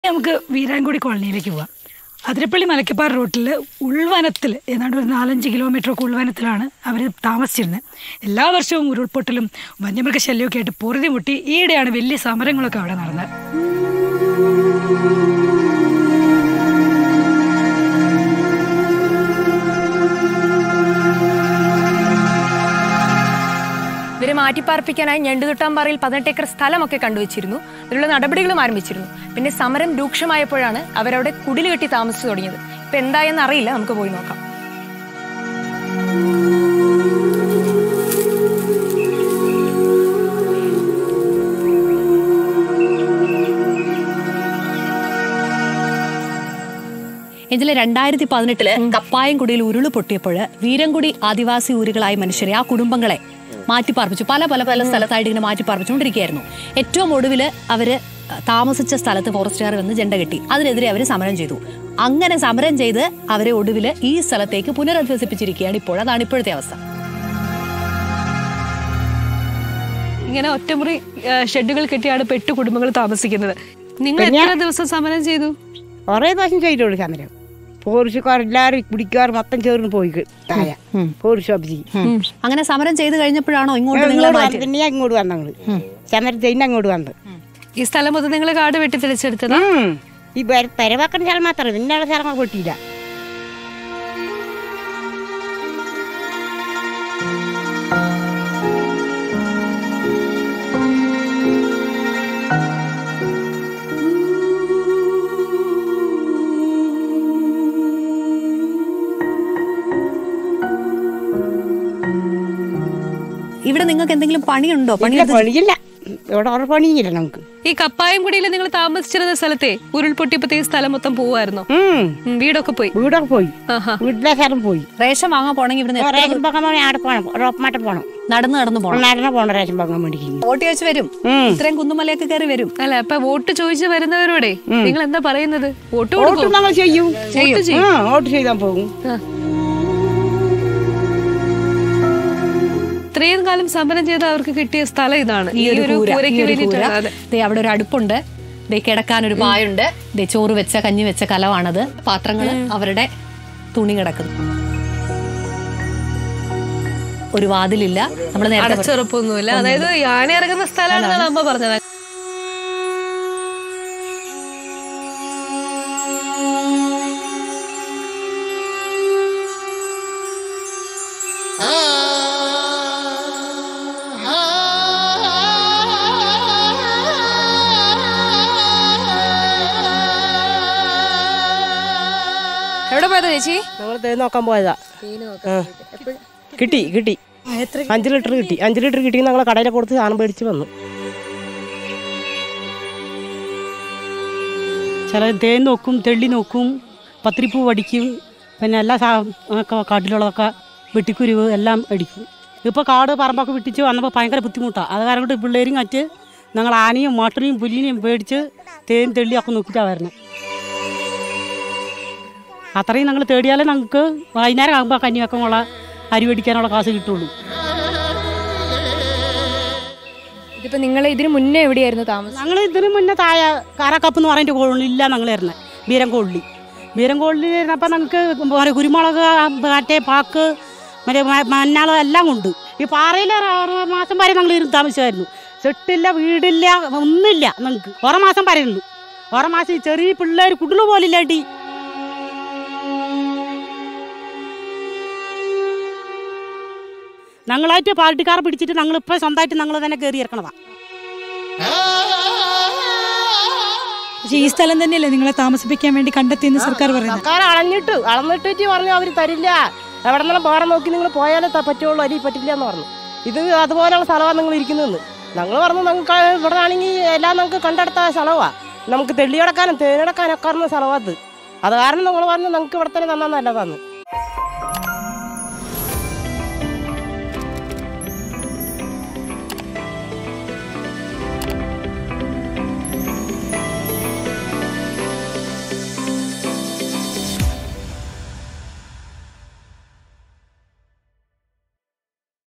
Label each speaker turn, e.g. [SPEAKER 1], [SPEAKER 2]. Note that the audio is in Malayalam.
[SPEAKER 1] നമുക്ക് വീരാൻകുടി കോളനിയിലേക്ക് പോവാം അതിരപ്പള്ളി മലക്കപ്പാറ റൂട്ടിൽ ഉൾവനത്തിൽ ഏതാണ്ട് ഒരു നാലഞ്ച് കിലോമീറ്റർ ഒക്കെ ഉൾവനത്തിലാണ് അവർ താമസിച്ചിരുന്നത് എല്ലാ വർഷവും ഉരുൾപൊട്ടലും വന്യമൃഗശല്യമൊക്കെ ആയിട്ട് പൊറുതി മുട്ടി ഈയിടെയാണ് വലിയ സമരങ്ങളൊക്കെ അവിടെ നടന്നത്
[SPEAKER 2] ഇവരെ മാറ്റിപ്പാർപ്പിക്കാനായി ഞണ്ടുതുട്ടാമ്പാറയിൽ പതിനെട്ട് ഏക്കർ സ്ഥലമൊക്കെ കണ്ടുവച്ചിരുന്നു ഇതിനുള്ള നടപടികളും ആരംഭിച്ചിരുന്നു പിന്നെ സമരം രൂക്ഷമായപ്പോഴാണ് അവരവിടെ കുടില് കെട്ടി താമസിച്ചു തുടങ്ങിയത് ഇപ്പൊ എന്തായെന്ന് അറിയില്ല നമുക്ക് പോയി നോക്കാം
[SPEAKER 3] ഇതിൽ രണ്ടായിരത്തി പതിനെട്ടില് കപ്പായംകുടിയിൽ ഉരുള് പൊട്ടിയപ്പോൾ വീരൻകുടി ആദിവാസി ഊരുകളായ മനുഷ്യരെ ആ കുടുംബങ്ങളെ മാറ്റിപ്പാർപ്പിച്ചു പല പല പല സ്ഥലത്തായിട്ട് ഇങ്ങനെ മാറ്റിപ്പാർപ്പിച്ചുകൊണ്ടിരിക്കുകയായിരുന്നു ഏറ്റവും ഒടുവിൽ അവര് താമസിച്ച സ്ഥലത്ത് ഫോറസ്റ്റുകാർ വന്ന് ജെണ്ട കെട്ടി അതിനെതിരെ അവർ സമരം ചെയ്തു അങ്ങനെ സമരം ചെയ്ത് അവരെ ഒടുവിൽ ഈ സ്ഥലത്തേക്ക് പുനരധിവസിപ്പിച്ചിരിക്കുകയാണ് ഇപ്പോൾ അതാണ് ഇപ്പോഴത്തെ അവസ്ഥ
[SPEAKER 4] ഇങ്ങനെ ഒറ്റമുറി ആ, ഷെഡുകൾ കെട്ടിയാണ് ഇപ്പൊ എട്ട് കുടുംബങ്ങൾ താമസിക്കുന്നത് നിങ്ങൾ എത്ര ദിവസം സമരം ചെയ്തു
[SPEAKER 5] കുറേ പ്രാവശ്യം ചെയ്തോളൂ സമരം പോലീസുകാർ എല്ലാവരും പിടിക്കാർ മൊത്തം ചേർന്ന് പോയി താഴെ പോലീസ് ഓഫീസിൽ
[SPEAKER 3] അങ്ങനെ സമരം ചെയ്ത് കഴിഞ്ഞപ്പോഴാണോ ഇങ്ങോട്ട് നിങ്ങളെ
[SPEAKER 5] ഇങ്ങോട്ട്
[SPEAKER 3] മാറ്റി
[SPEAKER 5] വന്ന് പിന്നെ ഇങ്ങോട്ട് വന്ന ഞങ്ങള് സമരം ചെയ്യുന്ന അങ്ങോട്ട് വന്നത്
[SPEAKER 4] ഈ സ്ഥലം മൊത്തം നിങ്ങൾ കാട് വെട്ടി തെളിച്ചെടുത്തത്
[SPEAKER 5] ഉം. ഈ പെരവാക്കുന്ന സ്ഥലം മാത്രമേ പിന്നെയുള്ള സ്ഥലങ്ങൾ പൊട്ടിയില്ല
[SPEAKER 3] ഇവിടെ നിങ്ങൾക്ക് എന്തെങ്കിലും പണിയുണ്ടോ പണി
[SPEAKER 5] ഇല്ല പണിയില്ല ഇവിടെ ഒരു പണിയില്ല നമുക്ക്
[SPEAKER 4] ഈ കപ്പായംകുടിയിൽ നിങ്ങൾ താമസിച്ചിരുന്ന സ്ഥലത്തെ ഉരുൾപൊട്ടിയപ്പോ ഈ സ്ഥലം മൊത്തം പോവായിരുന്നോ
[SPEAKER 5] ഉം.
[SPEAKER 4] ഉം, വീടൊക്കെ പോയി
[SPEAKER 5] വീടൊക്കെ പോയി
[SPEAKER 4] ആഹാ
[SPEAKER 5] വീട്ടിലെ സ്ഥലം പോയി
[SPEAKER 3] റേഷൻ വാങ്ങാൻ പോണെങ്കിൽ ഇവിടുന്ന് എത്ര
[SPEAKER 5] റേഷൻ പക്കം പോകണം അവിടെ പോകണം റോപ്പമാട്ടം പോകണം
[SPEAKER 3] നടന്നു നടന്നു പോകണം
[SPEAKER 5] നടന്ന പോകണം റേഷൻ പക്കം മേടിക്കുന്നു
[SPEAKER 3] ഓട്ടി വെച്ച് വരും
[SPEAKER 5] ഉം.
[SPEAKER 3] ഇത്രയും കുന്നുമലയൊക്കെ കയറി വരും
[SPEAKER 4] അല്ല അപ്പൊ വോട്ട് ചോദിച്ചു വരുന്നവരോടെ നിങ്ങൾ എന്താ പറയുന്നത് വോട്ട്
[SPEAKER 5] വോട്ട്
[SPEAKER 4] കൊടുക്കും
[SPEAKER 5] നമ്മൾ ചെയ്യും
[SPEAKER 4] വോട്ട് ചെയ്യും
[SPEAKER 5] ആ വോട്ട് ചെയ്താൽ പോകും
[SPEAKER 4] ഇത്രയും കാലം സമരം ചെയ്ത് അവർക്ക് കിട്ടിയ സ്ഥലം ഇതാണ്
[SPEAKER 3] ഈ ഒരു കൂര, ഈ
[SPEAKER 4] കൂരയ്ക്ക്
[SPEAKER 3] ഒരു കൂര.
[SPEAKER 4] വേണ്ടിയിട്ടാണ് അതെ
[SPEAKER 3] ദേ അവിടെ ഒരു അടുപ്പുണ്ട് ദേ കിടക്കാൻ ഒരു പായുണ്ട് ദേ ചോറ് വെച്ച കഞ്ഞി വെച്ച കലമാണത് പാത്രങ്ങള് അവരുടെ തുണി കിടക്കുന്നു ഒരു വാതിലില്ല നമ്മൾ നേരത്തെ പറഞ്ഞു.
[SPEAKER 4] അടച്ചുറപ്പൊന്നുമില്ല അതായത് യാന ഇറങ്ങുന്ന സ്ഥലമാണെന്നാണ് അമ്മ പറഞ്ഞത്
[SPEAKER 2] എവിടെ പോയതാ ചേച്ചി
[SPEAKER 6] ഞങ്ങൾ തേൻ നോക്കാൻ പോയതാ ആ. കിട്ടി കിട്ടി അഞ്ച് ലിറ്റർ കിട്ടി അഞ്ച് ലിറ്റർ കിട്ടി ഞങ്ങൾ കടയിൽ കൊടുത്ത് സാധനം മേടിച്ച് വന്നു
[SPEAKER 7] ചില തേൻ നോക്കും തെള്ളി നോക്കും പത്തിരിപ്പൂ വടിക്കും പിന്നെ എല്ലാ സാ ഒക്കെ കാട്ടിലുള്ളതൊക്കെ വെട്ടിക്കുരുവ് എല്ലാം അടിക്കും ഇപ്പോൾ കാട് പറമ്പൊക്കെ വെട്ടിച്ച് വന്നപ്പോൾ ഭയങ്കര ബുദ്ധിമുട്ടാണ് അത് കാരണം കൊണ്ട് പിള്ളേരും കറ്റ് ഞങ്ങൾ ആനയും മാട്ടിനെയും പുല്ലിനെയും മേടിച്ച് തേൻ തെള്ളിയൊക്കെ നോക്കിയിട്ടാണ് വരുന്നത് അത്രയും ഞങ്ങൾ തേടിയാലേ ഞങ്ങൾക്ക് വൈകുന്നേരം ആകുമ്പോൾ കഞ്ഞി വെക്കാനുള്ള അരി മേടിക്കാനുള്ള കാശ് കിട്ടുള്ളൂ
[SPEAKER 2] ഇതിപ്പോ നിങ്ങൾ ഇതിന് മുന്നേ എവിടെയായിരുന്നു താമസം
[SPEAKER 7] ഞങ്ങൾ ഇതിന് മുന്നേ താഴെ കാരാക്കപ്പ് എന്ന് പറഞ്ഞിട്ട് കോളില്ല ഞങ്ങൾ വരുന്നത് ബീരംകോളിൽ ബീരംകോളിൽ ഇരുന്നപ്പോൾ ഞങ്ങൾക്ക് മറ്റേ കുരുമുളക് മറ്റേ പാക്ക് മറ്റേ മ- മഞ്ഞൾ എല്ലാം ഉണ്ട് ഈ പാറയിൽ ഒരു ആറ് മാസം വരെ ഞങ്ങൾ ഇരുന്ന് താമസിച്ചായിരുന്നു സെട്ടില്ല വീടില്ല ഒന്നുമില്ല ഞങ്ങൾക്ക് ഓരോ മാസം പറയുന്നു ഓരോ മാസം ഈ ചെറിയ പിള്ളേർ കുടില് പോലില്ലാട്ടി ഞങ്ങളായിട്ട് പാർട്ടിക്കാർ പിടിച്ചിട്ട് ഞങ്ങളിപ്പോൾ സ്വന്തമായിട്ട് ഞങ്ങൾ തന്നെ കയറി ഇറക്കണതാണ്
[SPEAKER 1] പക്ഷേ ഈ സ്ഥലം തന്നെയല്ലേ നിങ്ങളെ താമസിപ്പിക്കാൻ വേണ്ടി കണ്ടെത്തിയെന്ന് സർക്കാർ പറയുന്നത്
[SPEAKER 6] സർക്കാർ അളഞ്ഞിട്ട് അളന്നിട്ടിട്ട് പറഞ്ഞു അവർ തരില്ല എവിടെ നിന്നും വേറെ നോക്കി നിങ്ങൾ പോയാലേ ത- പറ്റുള്ളൂ അരി പറ്റില്ല എന്ന് പറഞ്ഞു ഇത് അതുപോലെയുള്ള സ്ഥലമാണ് നിങ്ങൾ ഇരിക്കുന്നതെന്ന് ഞങ്ങൾ പറഞ്ഞു നിങ്ങൾക്ക് ഇവിടെ ആണെങ്കിൽ എല്ലാം നമുക്ക് കണ്ടെടുത്ത സ്ഥലമാണ് നമുക്ക് തെള്ളിയടക്കാനും തേനടക്കാനും ഒക്കെ അറിയുന്ന സ്ഥലമാണ് അത് അത് കാരണം നിങ്ങൾ പറഞ്ഞു നിങ്ങൾക്ക് ഇവിടെ തന്നെ നന്നാ നല്ലതാണ്